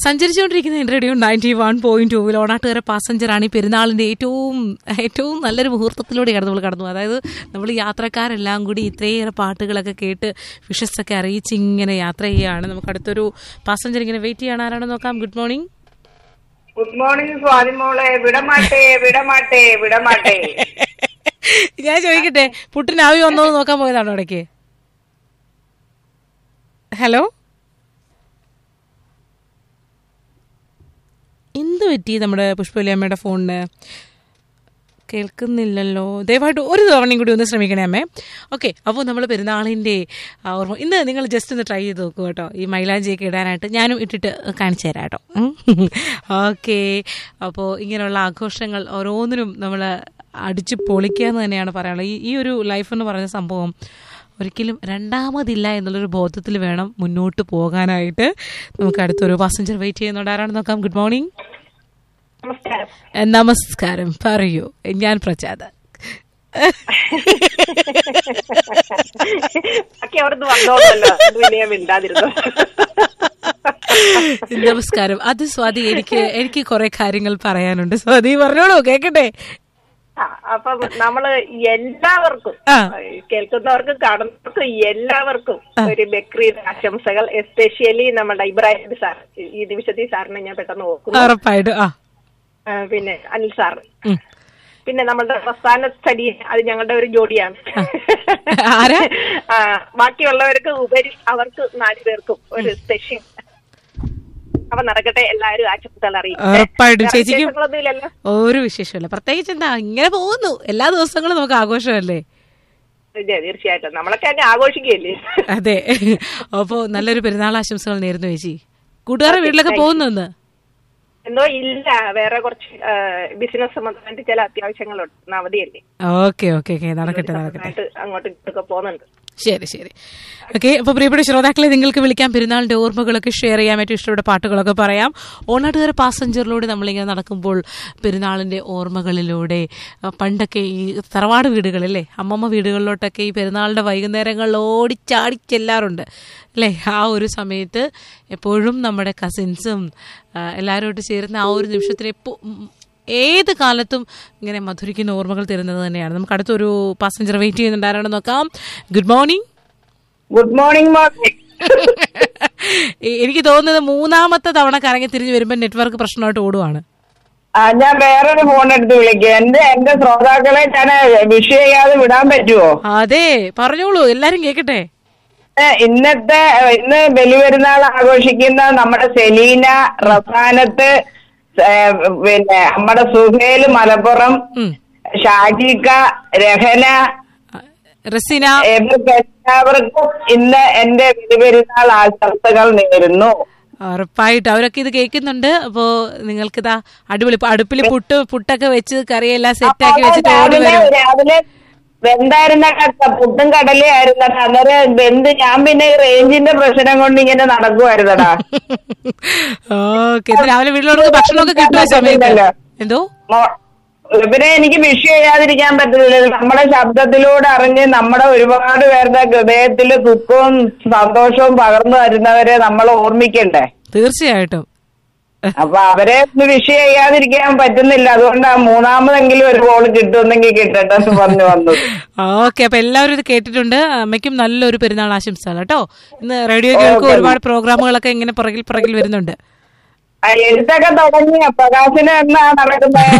സഞ്ചരിച്ചുകൊണ്ടിരിക്കുന്ന എൻ്റെ radio ninety one point ടൂവിൽ ഓണാട്ടുകാര പാസഞ്ചറാണ് ഈ പെരുന്നാളിൻ്റെ ഏറ്റവും ഏറ്റവും നല്ലൊരു മുഹൂർത്തത്തിലൂടെയാണ് നമ്മൾ കടന്നു പോകുന്നത്. അതായത് നമ്മൾ യാത്രക്കാരെല്ലാം കൂടി ഇത്രയേറെ പാട്ടുകളൊക്കെ കേട്ട് വിഷസ് ഒക്കെ അറിയിച്ച് ഇങ്ങനെ യാത്ര ചെയ്യുകയാണ് നമുക്ക് അടുത്തൊരു പാസഞ്ചർ ഇങ്ങനെ വെയിറ്റ് ചെയ്യണം ആരാണെന്ന് നോക്കാം good morning good morning Swathi മോളെ വിടമാട്ടെ വിടമാട്ടെ വിടമാട്ടെ ഞാൻ ചോദിക്കട്ടെ പുട്ടിന് ആവി വന്നോ എന്ന് നോക്കാൻ പോയതാണോ ഇടയ്ക്ക് ഹലോ എന്ത് പറ്റി നമ്മുടെ പുഷ്പവല്ലിയമ്മയുടെ ഫോണിന് കേൾക്കുന്നില്ലല്ലോ ദയവായിട്ട് ഒരു തവണയും കൂടി ഒന്ന് ശ്രമിക്കണേ അമ്മേ ഓക്കെ അപ്പോൾ നമ്മൾ പെരുന്നാളിൻ്റെ ആ ഓർമ്മ ഇന്ന് നിങ്ങൾ ജസ്റ്റ് ഒന്ന് ട്രൈ ചെയ്ത് നോക്കൂ കേട്ടോ ഈ മൈലാഞ്ചിയൊക്കെ ഇടാനായിട്ട് ഞാനും ഇട്ടിട്ട് കാണിച്ചു തരാം കേട്ടോ ഓക്കെ അപ്പോൾ ഇങ്ങനെയുള്ള ആഘോഷങ്ങൾ ഓരോന്നിനും നമ്മൾ അടിച്ച് പൊളിക്കുക എന്ന് തന്നെയാണ് പറയാനുള്ളത് ഈ ഈ ഒരു ലൈഫ് എന്ന് പറയുന്ന സംഭവം ഒരിക്കലും രണ്ടാമതില്ല എന്നുള്ളൊരു ബോധത്തിൽ വേണം മുന്നോട്ട് പോകാനായിട്ട് നമുക്ക് അടുത്തൊരു പാസഞ്ചർ വെയിറ്റ് ചെയ്യുന്നുണ്ട് ആരാണെന്ന് നോക്കാം ഗുഡ് മോർണിംഗ് നമസ്കാരം നമസ്കാരം പറയൂ ഞാൻ പ്രചാദ ബാക്കി അവിടുന്ന് വന്നോളല്ലോ അത് പിന്നെ ഞാൻ മിണ്ടാതിരുന്നു നമസ്കാരം അത് സ്വാതി എനിക്ക് എനിക്ക് കുറെ കാര്യങ്ങൾ പറയാനുണ്ട് സ്വാതി പറഞ്ഞോളൂ കേക്കട്ടെ ആ, അപ്പം നമ്മള് എല്ലാവർക്കും ആ. കേൾക്കുന്നവർക്കും കാണുന്നവർക്കും എല്ലാവർക്കും ഒരു ബക്രീദ് ആശംസകൾ എസ്പെഷ്യലി നമ്മുടെ ഇബ്രാഹിം സാർ ഈ നിമിഷത്തിൽ സാറിനെ ഞാൻ പെട്ടെന്ന് ഓർക്കുന്നു ഉറപ്പായിട്ടും ആ ആ, പിന്നെ അനിൽ സാർ ഉം. പിന്നെ നമ്മുടെ പ്രസ്ഥാന സ്റ്റഡി അത് ഞങ്ങളുടെ ഒരു ജോഡിയാണ് ആരാ? ആ, ബാക്കിയുള്ളവർക്ക് ഉപരി അവർക്ക് നാലു പേർക്കും ഒരു സ്പെഷ്യൽ അപ്പൊ നടക്കട്ടെ എല്ലാവരും ആശംസകൾ അറിയിക്കും ഉറപ്പായിട്ടും ചേച്ചിക്കും വിശേഷങ്ങളൊന്നുമില്ലല്ലോ ഒരു വിശേഷമില്ല പ്രത്യേകിച്ച് എന്താ ഇങ്ങനെ പോകുന്നു എല്ലാ ദിവസങ്ങളും നമുക്ക് ആഘോഷമല്ലേ ഇല്ല, തീർച്ചയായിട്ടും നമ്മളൊക്കെ അങ്ങ് ആഘോഷിക്കുകയല്ലേ അതെ അപ്പോ നല്ലൊരു പെരുന്നാൾ ആശംസകൾ നേരുന്നു ചേച്ചി കൂട്ടുകാരുടെ വീട്ടിലൊക്കെ പോകുന്നു ഇന്ന് എന്തോ ഇല്ല വേറെ കുറച്ച് ബിസിനസ് സംബന്ധമായിട്ട് ചില അത്യാവശ്യങ്ങളുണ്ട് ഇന്ന് അവധിയല്ലേ ഓക്കെ ഓക്കെ ഓക്കെ നടക്കട്ടെ നടക്കട്ടെ ആയിട്ട് അങ്ങോട്ടും ഇങ്ങോട്ടൊക്കെ പോകുന്നുണ്ട് ശരി ശരി ഓക്കെ അപ്പോൾ പ്രിയപ്പെട്ട ശ്രോതാക്കളെ നിങ്ങൾക്ക് വിളിക്കാം പെരുന്നാളിന്റെ ഓർമ്മകളൊക്കെ ഷെയർ ചെയ്യാൻ ഏറ്റവും ഇഷ്ടപ്പെട്ട പാട്ടുകളൊക്കെ പറയാം ഓണാട്ടുകാര പാസഞ്ചറിലൂടെ നമ്മളിങ്ങനെ നടക്കുമ്പോൾ പെരുന്നാളിന്റെ ഓർമ്മകളിലൂടെ ആ, പണ്ടൊക്കെ ഈ തറവാട് വീടുകളില്ലേ അമ്മമ്മ വീടുകളിലോട്ടൊക്കെ ഈ പെരുന്നാളിന്റെ വൈകുന്നേരങ്ങളിൽ ഓടിച്ചാടി ചെല്ലാറുണ്ട് അല്ലേ ആ ഒരു സമയത്ത് എപ്പോഴും നമ്മുടെ കസിൻസും എല്ലാവരുമായിട്ട് ചേരുന്ന ആ ഒരു നിമിഷത്തിൽ എപ്പോ ഏത് കാലത്തും ഇങ്ങനെ മധുരിക്കുന്ന ഓർമ്മകൾ തരുന്നത് തന്നെയാണ് നമുക്ക് അടുത്തൊരു പാസഞ്ചർ വെയിറ്റ് ചെയ്യുന്നുണ്ട് ആരാണെന്ന് നോക്കാം good morning good morning morning എനിക്ക് തോന്നുന്നത് മൂന്നാമത്തെ തവണ കറങ്ങി തിരിഞ്ഞു വരുമ്പോൾ നെറ്റ്വർക്ക് പ്രശ്നമായിട്ട് ഓടുവാണ് ആ ഞാൻ വേറൊരു ഫോൺ എടുത്ത് വിളിക്കുക എന്റെ എന്റെ ശ്രോതാക്കളെ ഞാൻ വിഷ് ചെയ്യാതെ വിടാൻ പറ്റുമോ അതെ പറഞ്ഞോളൂ എല്ലാരും കേക്കട്ടെ ഏ, ഇന്നത്തെ ഏ, ഇന്ന് ബലിപെരുന്നാൾ ആഘോഷിക്കുന്ന നമ്മുടെ സെലീന റസാനത്ത് ഏ, പിന്നെ നമ്മുടെ സുഹേൽ മലപ്പുറം ഉം. ഷാജിക്ക രഹന ആ, റസീന ഇവർക്ക് എല്ലാവർക്കും ഇന്ന് എന്റെ ബലിപെരുന്നാൾ ആശംസകൾ നേരുന്നു ഉറപ്പായിട്ട് അവരൊക്കെ ഇത് കേൾക്കുന്നുണ്ട് അപ്പോ നിങ്ങൾക്കിതാ അടിപൊളി ഇപ്പൊ അടുപ്പിൽ പുട്ട് പുട്ടൊക്കെ വെച്ച് കറിയെല്ലാം സെറ്റാക്കി വെച്ചിട്ട് ഓടി രാവിലെ വരും രാവിലെ വെന്തായിരുന്ന കട്ട പുട്ടും കടലേ ആയിരുന്നടാ അന്നേരം വെന്ത് ഞാൻ പിന്നെ ഈ റേഞ്ചിന്റെ പ്രശ്നം കൊണ്ട് ഇങ്ങനെ നടക്കുമായിരുന്നടാ ഓക്കെ രാവിലെ വീട്ടിലോട്ട് ഭക്ഷണമൊക്കെ കിട്ടുന്ന സമയത്ത് എന്തോ മോ- ഇവരെ എനിക്ക് വിഷ് ചെയ്യാതിരിക്കാൻ പറ്റുന്നില്ല നമ്മുടെ ശബ്ദത്തിലൂടെ അറിഞ്ഞ് നമ്മുടെ ഒരുപാട് പേരുടെ ഹൃദയത്തില് സുഖവും സന്തോഷവും പകർന്നു തരുന്നവരെ നമ്മൾ ഓർമ്മിക്കണ്ടേ തീർച്ചയായിട്ടും അപ്പൊ അവരെ ഒന്ന് വിഷ് ചെയ്യാതിരിക്കാൻ പറ്റുന്നില്ല അതുകൊണ്ട് ആ മൂന്നാമതെങ്കിലും ഒരു കോള് കിട്ടുമെന്നെങ്കിൽ കിട്ടട്ടെ എന്ന് പറഞ്ഞു വന്നത് ഓക്കെ അപ്പൊ എല്ലാവരും ഇത് കേട്ടിട്ടുണ്ട് അമ്മയ്ക്കും നല്ലൊരു പെരുന്നാൾ ആശംസകൾ കേട്ടോ ഇന്ന് റേഡിയോ കേൾക്കും ഒരുപാട് പ്രോഗ്രാമുകളൊക്കെ ഇങ്ങനെ പുറകിൽ പുറകിൽ വരുന്നുണ്ട് ആ, എഴുത്തൊക്കെ തുടങ്ങിയ പ്രകാശനം എന്നാ നടക്കുന്നത്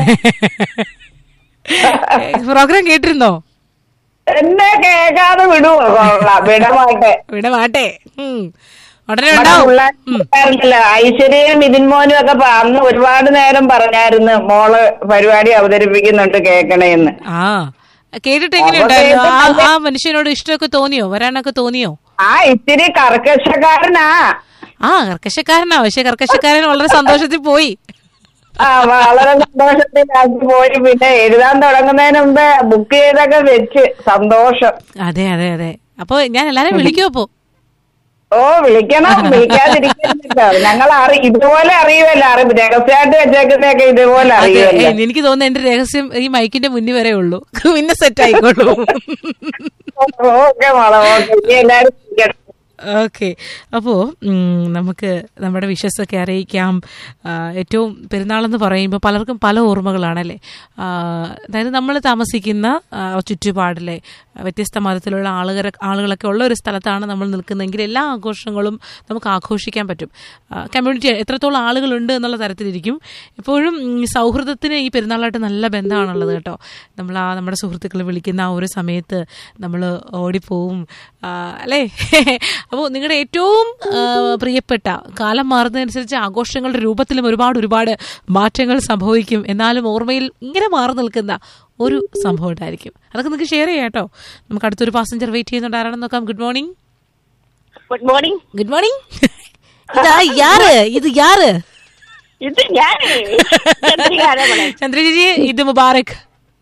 പ്രോഗ്രാം കേട്ടിരുന്നോ എന്നെ കേൾക്കാതെ വിടുവോ കൊള്ളാം വിടമാട്ടെ ഇവിടെ മാട്ടെ ഉം. ഉടനെ നമ്മുടെ ഉണ്ടാവും പിള്ളേരുണ്ടല്ലോ ഐശ്വര്യയും മിഥുൻ മോനും ഒക്കെ പ- അന്ന് ഒരുപാട് നേരം പറഞ്ഞായിരുന്നു മോള് പരിപാടി അവതരിപ്പിക്കുന്നുണ്ട് കേക്കണേന്ന് ആ കേട്ടിട്ട് എങ്ങനെയുണ്ടായിരുന്നു ആ ആ മനുഷ്യനോട് ഇഷ്ടമൊക്കെ തോന്നിയോ വരാനൊക്കെ തോന്നിയോ ആ ഇത്തിരി കർക്കശക്കാരനാ ആ കർക്കശക്കാരനാ പക്ഷെ കർക്കശക്കാരൻ വളരെ സന്തോഷത്തിൽ പോയി ആ വളരെ സന്തോഷത്തിലാക്കി പോയി പിന്നെ എഴുതാൻ തുടങ്ങുന്നതിന് മുമ്പേ ബുക്ക് ചെയ്തൊക്കെ വെച്ച് സന്തോഷം അതെ അതെ അതെ അപ്പൊ ഞാൻ എല്ലാരും വിളിക്കും അപ്പോ ഓ വിളിക്കണം വിളിക്കാതിരിക്കുന്നില്ല ഞങ്ങൾ അറി ഇതുപോലെ അറിയുമല്ലോ അറി രഹസ്യമായിട്ട് വെച്ചേക്കുന്നതൊക്കെ ഇതുപോലെ അതെ അറിയുമല്ലോ ഏ, എനിക്ക് തോന്നുന്നു എന്റെ രഹസ്യം ഈ മൈക്കിന്റെ മുന്നിൽ വരെ ഉള്ളൂ പിന്നെ സെറ്റ് ആയിക്കോളൂ ഓക്കെ മോളെ ഓക്കെ ഇനി എല്ലാരും വിളിക്കണം. ഓക്കെ അപ്പോൾ നമുക്ക് നമ്മുടെ വിഷസൊക്കെ അറിയിക്കാം ആ, ഏറ്റവും പെരുന്നാളെന്ന് പറയുമ്പോൾ പലർക്കും പല ഓർമ്മകളാണല്ലേ ആ, അതായത് നമ്മൾ താമസിക്കുന്ന ആ, ചുറ്റുപാടിലെ വ്യത്യസ്ത മതത്തിലുള്ള ആളുകൾ ആളുകളൊക്കെ ഉള്ള ഒരു സ്ഥലത്താണ് നമ്മൾ നിൽക്കുന്നതെങ്കിൽ എല്ലാ ആഘോഷങ്ങളും നമുക്ക് ആഘോഷിക്കാൻ പറ്റും കമ്മ്യൂണിറ്റി എത്രത്തോളം ആളുകളുണ്ട് എന്നുള്ള തരത്തിലിരിക്കും എപ്പോഴും ഉം, സൗഹൃദത്തിന് ഈ പെരുന്നാളായിട്ട് നല്ല ബന്ധമാണുള്ളത് കേട്ടോ നമ്മൾ ആ നമ്മുടെ സുഹൃത്തുക്കൾ വിളിക്കുന്ന ആ ഒരു സമയത്ത് നമ്മൾ ഓടിപ്പോവും ആ, അല്ലേ അപ്പോൾ നിങ്ങളുടെ ഏറ്റവും ആ, പ്രിയപ്പെട്ട കാലം മാറുന്നതനുസരിച്ച് ആഘോഷങ്ങളുടെ രൂപത്തിലും ഒരുപാട് ഒരുപാട് മാറ്റങ്ങൾ സംഭവിക്കും എന്നാലും ഓർമ്മയിൽ ഇങ്ങനെ മാറി നിൽക്കുന്ന ഒരു സംഭവം ഉണ്ടായിരിക്കും അതൊക്കെ നിങ്ങൾക്ക് ഷെയർ ചെയ്യാം കേട്ടോ നമുക്ക് അടുത്തൊരു പാസഞ്ചർ വെയിറ്റ് ചെയ്യുന്നുണ്ട് ആരാണെന്ന് നോക്കാം good morning good morning good morning ഇതാ യാറ് ഇത് യാറ് ഇത് ഞാൻ ചന്ദ്രികാരമണൻ. ചന്ദ്രജിജി ഇത് മുബാറക്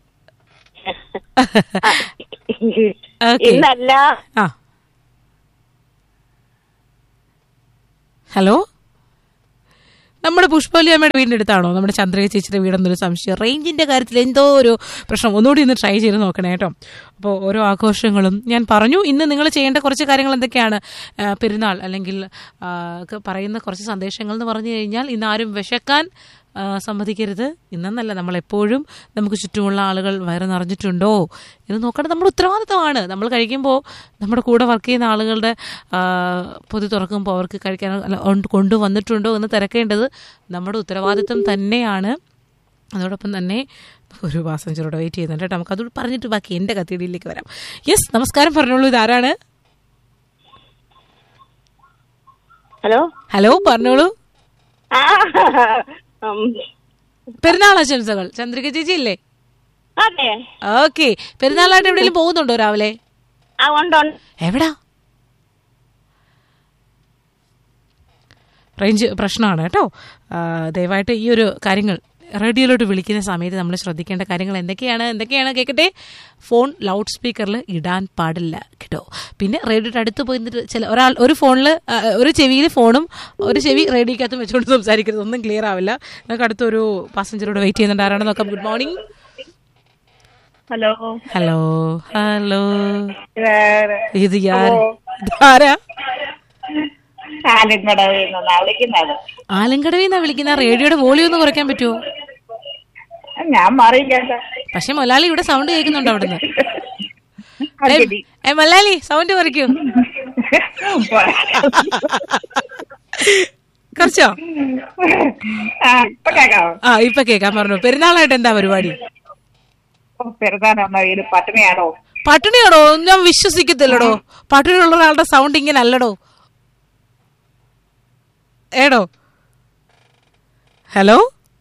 ഓക്കെ ഇന്നല്ല ആ ഹലോ നമ്മുടെ പുഷ്പവലി അമ്മയുടെ വീടിൻ്റെ അടുത്താണോ നമ്മുടെ ചന്ദ്രിക ചേച്ചിയുടെ വീടെന്നൊരു സംശയം റേഞ്ചിന്റെ കാര്യത്തിൽ എന്തോ ഒരു പ്രശ്നം ഒന്നുകൂടി ഒന്ന് ട്രൈ ചെയ്ത് നോക്കണേ കേട്ടോ അപ്പോൾ ഓരോ ആഘോഷങ്ങളും ഞാൻ പറഞ്ഞു ഇന്ന് നിങ്ങൾ ചെയ്യേണ്ട കുറച്ച് കാര്യങ്ങൾ എന്തൊക്കെയാണ് ആ, പെരുന്നാൾ അല്ലെങ്കിൽ ആ, ഒക്കെ പറയുന്ന കുറച്ച് സന്ദേശങ്ങൾ എന്ന് പറഞ്ഞു കഴിഞ്ഞാൽ ഇന്ന് ആരും വിശക്കാൻ ആ, സമ്മതിക്കരുത് ഇന്നെന്നല്ല നമ്മൾ എപ്പോഴും നമുക്ക് ചുറ്റുമുള്ള ആളുകൾ വയറ് നിറഞ്ഞിട്ടുണ്ടോ എന്ന് നോക്കേണ്ടത് നമ്മുടെ ഉത്തരവാദിത്തമാണ് നമ്മൾ കഴിക്കുമ്പോൾ നമ്മുടെ കൂടെ വർക്ക് ചെയ്യുന്ന ആളുകളുടെ ആ, പൊതി തുറക്കുമ്പോൾ അവർക്ക് കഴിക്കാൻ അല്ല, ഉണ്ട് കൊണ്ടുവന്നിട്ടുണ്ടോ എന്ന് തിരക്കേണ്ടത് നമ്മുടെ ഉത്തരവാദിത്തം തന്നെയാണ് അതോടൊപ്പം തന്നെ ഒരു പാസഞ്ചറോടെ വെയിറ്റ് ചെയ്യുന്നുണ്ട് കേട്ടോ നമുക്ക് അതുകൂടി പറഞ്ഞിട്ട് ബാക്കി എൻ്റെ കത്തിയിടിയിലേക്ക് വരാം യെസ് നമസ്കാരം പറഞ്ഞോളൂ ഇതാരാണ് ഹലോ ഹലോ പറഞ്ഞോളൂ ആ ഉം, പെരുന്നാൾ ആശംസകൾ ചന്ദ്രിക ചേച്ചി ഇല്ലേ അതെ ഓക്കെ പെരുന്നാളായിട്ട് എവിടെയെങ്കിലും പോകുന്നുണ്ടോ രാവിലെ ആ ഉണ്ട് ഉണ്ട് എവിടാ റേഞ്ച് പ്രശ്നമാണ് കേട്ടോ ആ, ദയവായിട്ട് ഈ ഒരു കാര്യങ്ങൾ റേഡിയോയിലോട്ട് വിളിക്കുന്ന സമയത്ത് നമ്മൾ ശ്രദ്ധിക്കേണ്ട കാര്യങ്ങൾ എന്തൊക്കെയാണ് എന്തൊക്കെയാണ് കേൾക്കട്ടെ ഫോൺ ലൗഡ് സ്പീക്കറിൽ ഇടാൻ പാടില്ല കേട്ടോ പിന്നെ റേഡിയോയുടെ അടുത്ത് പോയി നിന്നിട്ട് ചില ഒരാൾ ഒരു ഫോണിൽ ഒരു ചെവിയിൽ ഫോണും ഒരു ചെവി റേഡിയോക്കകത്തും വെച്ചുകൊണ്ട് സംസാരിക്കരുത് ഒന്നും ക്ലിയർ ആവില്ല നമുക്ക് അടുത്തൊരു പാസഞ്ചറോട് വെയിറ്റ് ചെയ്യുന്നുണ്ട് ആരാണെന്ന് നോക്കാം good morning hello hello hello ഇത് യാർ ഇതാരാ ആലിങ്കടവിൽ നിന്നാ വിളിക്കുന്നത് ആലങ്കടവിൽ നിന്നാ വിളിക്കുന്ന റേഡിയോയുടെ വോളിയം ഒന്ന് കുറയ്ക്കാൻ പറ്റുമോ ഞാൻ മാറിയില്ല പക്ഷെ മൊലാലി ഇവിടെ സൗണ്ട് കേൾക്കുന്നുണ്ട് അവിടുന്ന് ഏ, ഏ മൊലാലി സൗണ്ട് കുറയ്ക്കൂ കുറച്ചോ ഇപ്പൊ കേക്കാവോ ആ ഇപ്പൊ കേൾക്കാൻ പറഞ്ഞു പെരുന്നാളായിട്ട് എന്താ പരിപാടി പെരുതാനമ്മ വീട് പട്ടിണിയാണോ പട്ടിണിയാണോ ഞാൻ വിശ്വസിക്കത്തില്ലടോ പട്ടിണിയുള്ള ഒരാളുടെ സൗണ്ട് ഇങ്ങനെ അല്ലടോ ഏടോ ഹലോ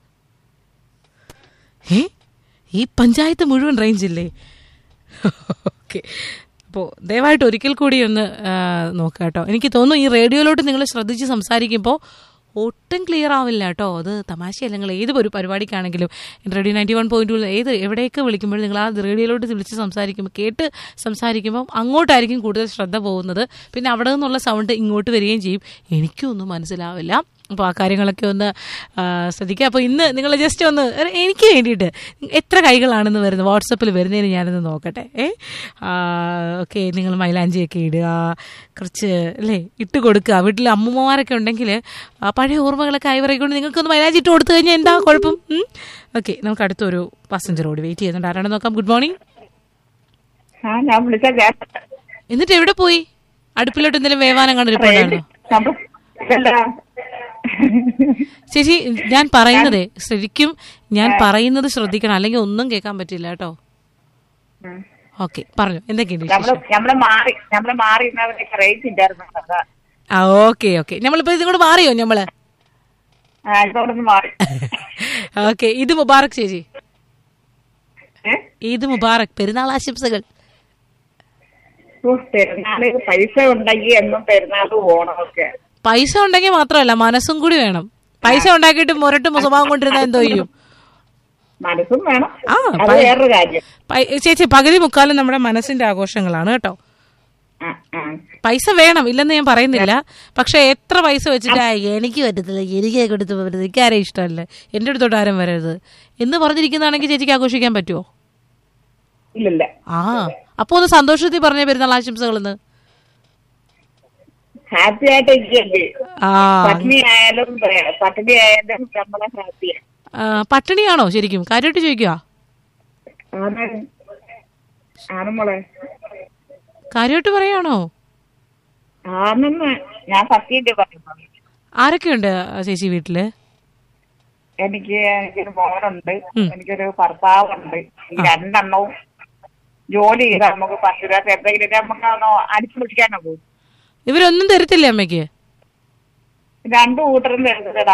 ഏ ഈ പഞ്ചായത്ത് മുഴുവൻ റേഞ്ച് ഇല്ലേ ഓക്കെ അപ്പോൾ ദയവായിട്ട് ഒരിക്കൽ കൂടി ഒന്ന് ആ, നോക്കുക കേട്ടോ എനിക്ക് തോന്നുന്നു ഈ റേഡിയോയിലോട്ട് നിങ്ങൾ ശ്രദ്ധിച്ച് സംസാരിക്കുമ്പോൾ ഒട്ടും ക്ലിയർ ആവില്ല കേട്ടോ അത് തമാശയല്ല നിങ്ങൾ ഏത് ഒരു പരിപാടിക്കാണെങ്കിലും radio ninety one point two ഏത് എവിടെയൊക്കെ വിളിക്കുമ്പോഴും നിങ്ങൾ ആ റേഡിയോയിലോട്ട് വിളിച്ച് സംസാരിക്കുമ്പോൾ കേട്ട് സംസാരിക്കുമ്പോൾ അങ്ങോട്ടായിരിക്കും കൂടുതൽ ശ്രദ്ധ പോകുന്നത് പിന്നെ അവിടെ നിന്നുള്ള സൗണ്ട് ഇങ്ങോട്ട് വരികയും ചെയ്യും എനിക്കും ഒന്നും മനസ്സിലാവില്ല അപ്പോൾ ആ കാര്യങ്ങളൊക്കെ ഒന്ന് ആ, ശ്രദ്ധിക്കുക അപ്പോൾ ഇന്ന് നിങ്ങൾ ജസ്റ്റ് ഒന്ന് ഒരു എനിക്ക് വേണ്ടിയിട്ട് എത്ര കൈകളാണെന്ന് വരുന്നത് വാട്സപ്പിൽ വരുന്നതിന് ഞാനൊന്ന് നോക്കട്ടെ ഏ ഓക്കെ നിങ്ങൾ മൈലാഞ്ചിയൊക്കെ ഇടുക കുറച്ച് അല്ലേ ഇട്ട് കൊടുക്കുക വീട്ടിൽ അമ്മൂമ്മമാരൊക്കെ ഉണ്ടെങ്കിൽ ആ പഴയ ഓർമ്മകളൊക്കെ ആയിവറക്കൊണ്ട് നിങ്ങൾക്കൊന്ന് മൈലാഞ്ചി ഇട്ട് കൊടുത്തു കഴിഞ്ഞാൽ എന്താ കുഴപ്പം ഓക്കെ നമുക്ക് അടുത്തൊരു പാസഞ്ചറോട് വെയിറ്റ് ചെയ്യുന്നുണ്ട് ആരാണെന്ന് നോക്കാം ഗുഡ് മോർണിംഗ് ആ ഞാൻ വിളിച്ച എന്നിട്ട് എവിടെ പോയി അടുപ്പിലോട്ട് എന്തെങ്കിലും വേവാനം കണ്ടിരിപ്പുണ്ടായിരുന്നോ ചേച്ചി ഞാൻ പറയുന്നതേ ശരിക്കും ഞാൻ പറയുന്നത് ശ്രദ്ധിക്കണം അല്ലെങ്കിൽ ഒന്നും കേൾക്കാൻ പറ്റില്ല കേട്ടോ ഓക്കെ പറഞ്ഞു എന്തൊക്കെയുണ്ട് നമ്മള് വിശേഷം നമ്മള് മാറി നമ്മള് മാറി ഇരുന്നവരൊക്കെ റേഞ്ച് ഇല്ലായിരുന്നു അതാ. ആ ഓക്കെ ഓക്കെ നമ്മളിപ്പോ ഇതും കൂടെ മാറിയോ നമ്മള് ആ, ഇതോടൊന്ന് മാറി ഓക്കെ ഇത് മുബാറക് ചേച്ചി ഏ? ഈദ് മുബാറക് പെരുന്നാൾ ആശംസകൾ ഓ, പെരുന്നാള് പൈസ ഉണ്ടെങ്കിൽ എന്നും പെരുന്നാള് ഓണമൊക്കെ പൈസ ഉണ്ടെങ്കിൽ മാത്രമല്ല മനസ്സും കൂടി വേണം പൈസ ഉണ്ടാക്കിയിട്ട് മുരട്ടും സ്വഭാവം കൊണ്ടിരുന്ന എന്തോ ചെയ്യും മനസ്സും വേണം ആ, അത് പൈ- വേറൊരു കാര്യം പൈ- ചേച്ചി പകുതി മുക്കാലും നമ്മുടെ മനസ്സിന്റെ ആഘോഷങ്ങളാണ് കേട്ടോ ആ, ആ. പൈസ വേണം ഇല്ലെന്ന് ഞാൻ പറയുന്നില്ല പക്ഷെ എത്ര പൈസ വെച്ചിട്ടാ എനിക്ക് പറ്റത്തില്ല എനിക്ക് കൊടുത്ത് പറ്റത്തില്ല എനിക്ക് ആരെയും ഇഷ്ടമല്ല എന്റെ അടുത്തോട്ട് ആരും വരരുത് എന്ന് പറഞ്ഞിരിക്കുന്നതാണെങ്കിൽ ചേച്ചിക്ക് ആഘോഷിക്കാൻ പറ്റുമോ ഇല്ലില്ല ആ അപ്പൊ ഒന്ന് സന്തോഷത്തിൽ പറഞ്ഞ പെരുന്നാൾ ആശംസകൾ എന്ന് ഹാപ്പി ആയിട്ട് ഇരിക്കല്ലേ ആ പട്ടിണി ആയാലും ഏ, പട്ടിണി ആയാലും നമ്മളെ ഹാപ്പിയാണ് ആ, പട്ടിണിയാണോ ശരിക്കും കാര്യമായിട്ട് ചോദിക്കുക ആണ് ആണ് മോളെ കാര്യമായിട്ട് പറയാണോ ആണെന്ന് ഞാൻ സത്യന്റെ പറയുന്നത് ആരൊക്കെയുണ്ട് ആ, ചേച്ചി വീട്ടില് എനിക്ക് എനിക്കൊരു മോനുണ്ട് ഉം. എനിക്കൊരു ഭർത്താവുണ്ട് ഈ രണ്ടെണ്ണവും ജോലി ചെയ്ത് നമുക്ക് പത്ത് രൂപ എന്തെങ്കിലും നമുക്ക് ഒന്ന് അടിച്ചു പിടിക്കാനൊക്കെ ഇവരൊന്നും തരത്തില്ലേ അമ്മയ്ക്ക് രണ്ടു കൂട്ടരും തരുന്നതാ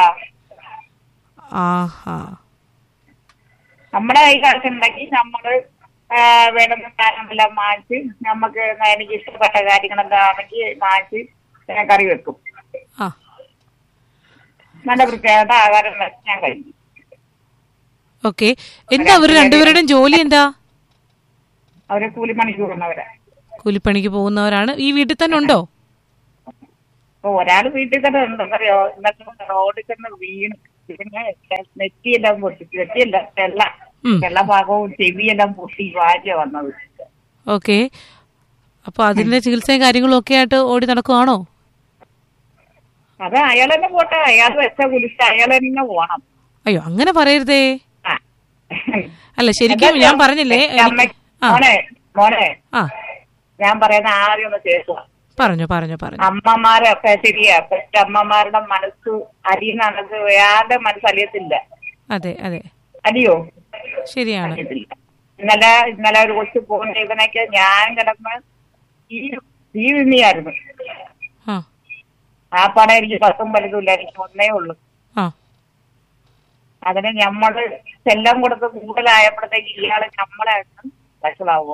ആഹാ നമ്മുടെ കൈ കാശുണ്ടെങ്കിൽ നമ്മള് ആ, വേണ്ടുന്ന കാര്യങ്ങളെല്ലാം മാറ്റി നമുക്ക് എനിക്ക് ഇഷ്ടപ്പെട്ട കാര്യങ്ങളെല്ലാം ആണെങ്കിൽ മാറ്റി ഞാൻ കറി വെക്കും ആ നല്ല വൃത്തിയായിട്ട് ആഹാരം വെച്ച് ഞാൻ കഴിക്കും ഓക്കെ എന്താ അവർ രണ്ടുപേരുടെയും ജോലി എന്താ അവര് കൂലിപ്പണിക്ക് പോകുന്നവരാ കൂലിപ്പണിക്ക് പോകുന്നവരാണ് ഈ വീട്ടിൽ തന്നെ ഉണ്ടോ അപ്പൊ ഒരാള് വീട്ടിൽ തന്നെ ഉണ്ട് അറിയോ ഇന്നത്തെ റോഡിൽ തന്നെ വീണ് പിന്നെ നെറ്റിയെല്ലാം പൊട്ടി നെറ്റിയല്ല വെള്ള ഉം. വെള്ള ഭാഗവും ചെവിയെല്ലാം പൊട്ടി വാരിയ വന്നത് ഓക്കെ അപ്പൊ അതിന്റെ ചികിത്സയും കാര്യങ്ങളും ഒക്കെ ആയിട്ട് ഓടി നടക്കുവാണോ അത് അയാൾ തന്നെ പോട്ടെ അയാൾ വെച്ച കുലിച്ച് അയാൾ തന്നെ പോണം അയ്യോ അങ്ങനെ പറയരുതേ ആ. അല്ല ശരിക്കും ഞാൻ പറഞ്ഞില്ലേ എന്റെ അമ്മ- എനിക്ക്- ആ മോനെ മോനെ ആ ഞാൻ പറയുന്ന ആദ്യം ഒന്ന് കേൾക്കുക പറഞ്ഞു പറഞ്ഞു പറഞ്ഞു അമ്മമാരൊക്കെ ശരിയാ പക്ഷെ അമ്മമാരുടെ മനസ്സ് അരിയുന്നത് വേറെ മനസ്സലിയത്തില്ല അതെ അതെ അലിയോ ശരിയാണ് അറിയത്തില്ല ഇന്നലെ ഇന്നലെ ഒരു കൊച്ചു പോകുന്ന ഇവനൊക്കെ ഞാൻ കിടന്ന് ഈ ഈ വിന്നിയായിരുന്നു ആ ആ പണം എനിക്ക് പത്തും വലുതുമില്ല എനിക്ക് ഒന്നേ ഉള്ളൂ ആ അതിന് ഞമ്മള് ചെല്ലം കൊടുത്ത് കൂടുതലായപ്പോഴത്തേക്ക് ഇയാള് നമ്മളെ വഷളാവുക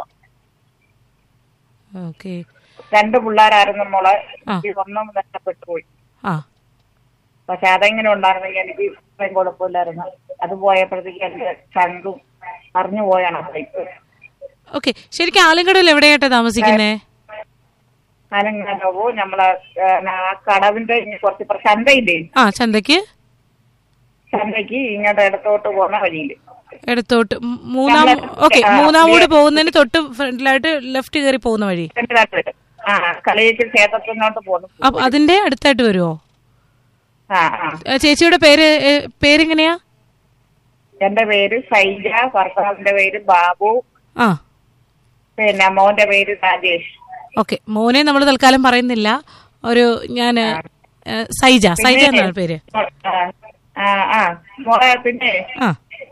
ഓക്കെ രണ്ട് പിള്ളേരായിരുന്നു മോളെ ആ. ഈ ഒന്നും നഷ്ടപ്പെട്ടു പോയി ആ പക്ഷെ അതെങ്ങനെ ഉണ്ടായിരുന്നെങ്കിൽ എനിക്ക് ഇത്രയും കുഴപ്പമില്ലായിരുന്നു അത് പോയപ്പോഴത്തേക്ക് എന്റെ ചങ്കും അറിഞ്ഞു പോയാണ് ഇപ്പൊ ഓക്കെ ശരിക്കും ആലങ്കടയിൽ എവിടെയായിട്ടാ താമസിക്കുന്നേ അനങ്ങാനോ നമ്മളെ ഏ, ആ കടവിന്റെ ഇങ്ങ് കുറച്ച് ഇപ്പുറം ചന്തയില്ലേ ആ ചന്തയ്ക്ക് ചന്തയ്ക്ക് ഇങ്ങോട്ട് ഇടത്തോട്ട് പോകുന്ന വഴിയില് ഇടത്തോട്ട് മൂ- മൂന്നാം നമ്മളെ- ഓക്കെ ആ, മൂന്നാം വീട് ഈ- പോകുന്നതിന് തൊട്ട് ഫ്രണ്ടിലായിട്ട് ലെഫ്റ്റ് കയറി പോകുന്ന വഴി രണ്ടിനകത്ത് ആ കളിയേക്ക് ക്ഷേത്രത്തിനോട്ട് പോകുന്നു അപ്പൊ അതിന്റെ അടുത്തായിട്ട് വരുമോ ആ ആ ഏ, ചേച്ചിയുടെ പേര് ഏ, പേരെങ്ങനെയാ എന്റെ പേര് സൈജ ഭർത്താവിന്റെ പേര് ബാബു ആ പിന്നെ മോന്റെ പേര് രാജേഷ് ഓക്കെ മോനെ നമ്മൾ തൽക്കാലം പറയുന്നില്ല ഒരു ഞാൻ സൈജ സൈജ എന്നാണ് പേര് ആ, ആ ആ മോളെ പിന്നെ ആ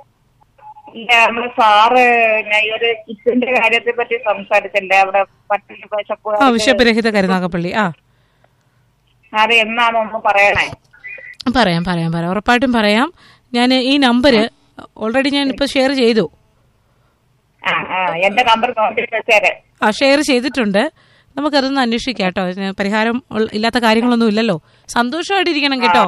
ഈ നമ്മള് സാറ് ഞാൻ ഈ ഒരു കിറ്റിന്റെ കാര്യത്തെ പറ്റി സംസാരിച്ചില്ലേ അവിടെ പട്ടിണി വിശപ്പ് ആ വിശപ്പരഹിത കരുനാഗപ്പള്ളി ആ അത് എന്നാന്നൊന്ന് പറയണേ പറയാം പറയാം പറയാം ഉറപ്പായിട്ടും പറയാം ഞാൻ ഈ നമ്പർ ഓൾറെഡി ഞാൻ ഇപ്പോൾ ഷെയർ ചെയ്തു ആ ആ എന്റെ നമ്പർ നോക്കി വെച്ചേരെ ആ ഷെയർ ചെയ്തിട്ടുണ്ട് നമുക്കതൊന്ന് അന്വേഷിക്കാം കേട്ടോ ഇതിന് പരിഹാരം ഉള്ള- ഇല്ലാത്ത കാര്യങ്ങളൊന്നും ഇല്ലല്ലോ സന്തോഷമായിട്ടിരിക്കണം കേട്ടോ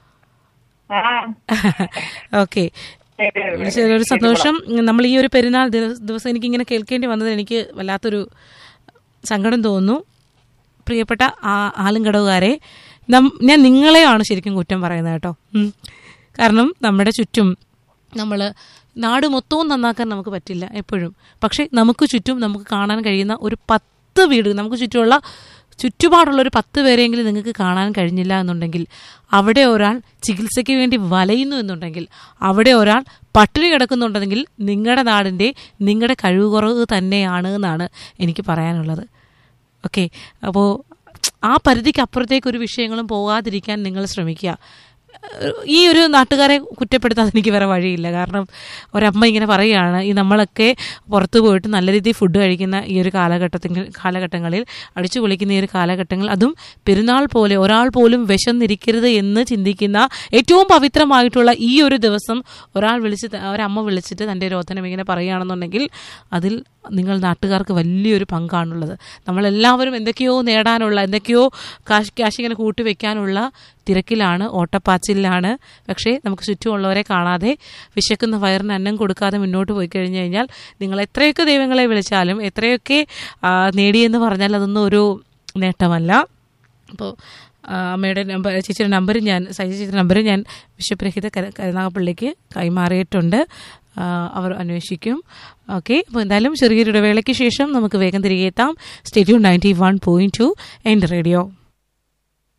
ആ ഓക്കെ ശരി. വിളിച്ചതിൽ ഒരു സന്തോഷം നമ്മൾ ഈ ഒരു പെരുന്നാൾ ദിവ- ദിവസം എനിക്ക് ഇങ്ങനെ കേൾക്കേണ്ടി വന്നത് എനിക്ക് വല്ലാത്തൊരു സങ്കടം തോന്നുന്നു പ്രിയപ്പെട്ട ആ ആലുംകടവുകാരെ നം ഞാൻ നിങ്ങളെയാണ് ശരിക്കും കുറ്റം പറയുന്നത് കേട്ടോ ഉം. കാരണം നമ്മുടെ ചുറ്റും നമ്മൾ നാട് മൊത്തവും നന്നാക്കാൻ നമുക്ക് പറ്റില്ല എപ്പോഴും പക്ഷേ നമുക്ക് ചുറ്റും നമുക്ക് കാണാൻ കഴിയുന്ന ഒരു പത്ത് വീട് നമുക്ക് ചുറ്റുമുള്ള ചുറ്റുപാടുള്ള ഒരു പത്ത് പേരെങ്കിലും നിങ്ങൾക്ക് കാണാൻ കഴിഞ്ഞില്ല എന്നുണ്ടെങ്കിൽ അവിടെ ഒരാൾ ചികിത്സയ്ക്ക് വേണ്ടി വലയുന്നു എന്നുണ്ടെങ്കിൽ അവിടെ ഒരാൾ പട്ടിണി കിടക്കുന്നുണ്ടെങ്കിൽ നിങ്ങളുടെ നാടിൻ്റെ നിങ്ങളുടെ കഴിവ് കുറവ് തന്നെയാണ് എന്നാണ് എനിക്ക് പറയാനുള്ളത് ഓക്കെ അപ്പോൾ ആ പരിധിക്ക് അപ്പുറത്തേക്ക് ഒരു വിഷയങ്ങളും പോകാതിരിക്കാൻ നിങ്ങൾ ശ്രമിക്കുക ഏഹ് ഈ ഒരു നാട്ടുകാരെ കുറ്റപ്പെടുത്താൻ എനിക്ക് വേറെ വഴിയില്ല കാരണം ഒരമ്മ ഇങ്ങനെ പറയുകയാണ് ഈ നമ്മളൊക്കെ പുറത്തു പോയിട്ട് നല്ല രീതിയിൽ ഫുഡ് കഴിക്കുന്ന ഈ ഒരു കാലഘട്ടത്തിൽ കാലഘട്ടങ്ങളിൽ അടിച്ചു പൊളിക്കുന്ന ഈ ഒരു കാലഘട്ടങ്ങൾ അതും പെരുന്നാൾ പോലെ ഒരാൾ പോലും വിശന്നിരിക്കരുത് എന്ന് ചിന്തിക്കുന്ന ഏറ്റവും പവിത്രമായിട്ടുള്ള ഈ ഒരു ദിവസം ഒരാൾ വിളിച്ച് ത- ഒരമ്മ വിളിച്ചിട്ട് തൻ്റെ രോധനം ഇങ്ങനെ പറയുകയാണെന്നുണ്ടെങ്കിൽ അതിൽ നിങ്ങൾ നാട്ടുകാർക്ക് വലിയൊരു പങ്കാണുള്ളത് നമ്മളെല്ലാവരും എന്തൊക്കെയോ നേടാനുള്ള എന്തൊക്കെയോ കാശ് ക്യാഷ് ഇങ്ങനെ കൂട്ടി വെക്കാനുള്ള തിരക്കിലാണ് ഓട്ടപ്പാച്ചിലാണ് പക്ഷേ നമുക്ക് ചുറ്റുമുള്ളവരെ കാണാതെ വിശക്കുന്ന വയറിന് അന്നം കൊടുക്കാതെ മുന്നോട്ട് പോയി കഴിഞ്ഞു കഴിഞ്ഞാൽ നിങ്ങൾ എത്രയൊക്കെ ദൈവങ്ങളെ വിളിച്ചാലും എത്രയൊക്കെ ആ, നേടിയെന്ന് പറഞ്ഞാൽ അതൊന്നും ഒരു നേട്ടമല്ല അപ്പോൾ അമ്മയുടെ നമ്പർ ചേച്ചിയുടെ നമ്പർ ഞാൻ സൈജ ചേച്ചിയുടെ നമ്പർ ഞാൻ വിശ്വപ്രഹിത കര കരുനാഗപ്പള്ളിക്ക് കൈമാറിയിട്ടുണ്ട് ആ, അവർ അന്വേഷിക്കും ഓക്കെ അപ്പോൾ എന്തായാലും ചെറിയൊരു ഇടവേളയ്ക്ക് ശേഷം നമുക്ക് വേഗം തിരികെ എത്താം സ്റ്റേറ്റ്യൂ നയൻറ്റി വൺ പോയിൻറ്റ് ടു എൻ്റെ റേഡിയോ